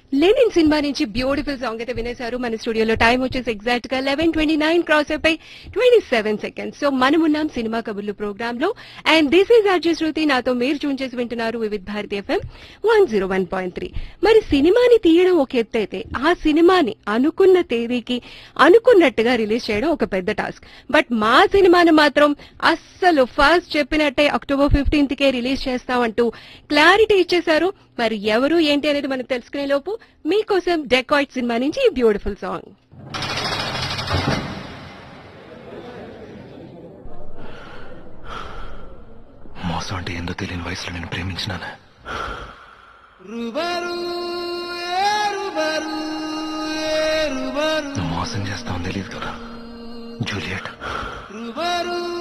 Lenin cinema నుంచి beautiful song అయితే వినేశారు మన స్టూడియోలో టైం వచ్చేసి ఎగ్జాక్ట్ గా లెవెన్ ట్వంటీ నైన్ క్రాస్ అయిపోయి ట్వంటీ సెవెన్ సెకండ్స్ సో మనం ఉన్నాం సినిమా కబుర్లు ప్రోగ్రామ్ లో and this is RJ Shruti నాతో మీరు చూన్ చేసి వింటున్నారు Vividh Bharati FM one zero one point three మరి సినిమాని తీయడం ఒక ఎత్తు అయితే ఆ సినిమాని అనుకున్న తేదీకి అనుకున్నట్టుగా రిలీజ్ చేయడం ఒక పెద్ద టాస్క్ బట్ మా సినిమాని మాత్రం అస్సలు ఫస్ట్ చెప్పినట్టే అక్టోబర్ ఫిఫ్టీన్త్ కే రిలీజ్ చేస్తామంటూ క్లారిటీ ఇచ్చేశారు మరి ఎవరు ఏంటి అనేది మనం తెలుసుకునే లోపు మీకోసం డెకాయిట్ సినిమా నుంచి ఈ బ్యూటిఫుల్ సాంగ్ మోసం అంటే ఏందో తెలియని వయసులో నేను ప్రేమించినాను నువ్వు మోసం చేస్తావని తెలియదు కదా జూలియట్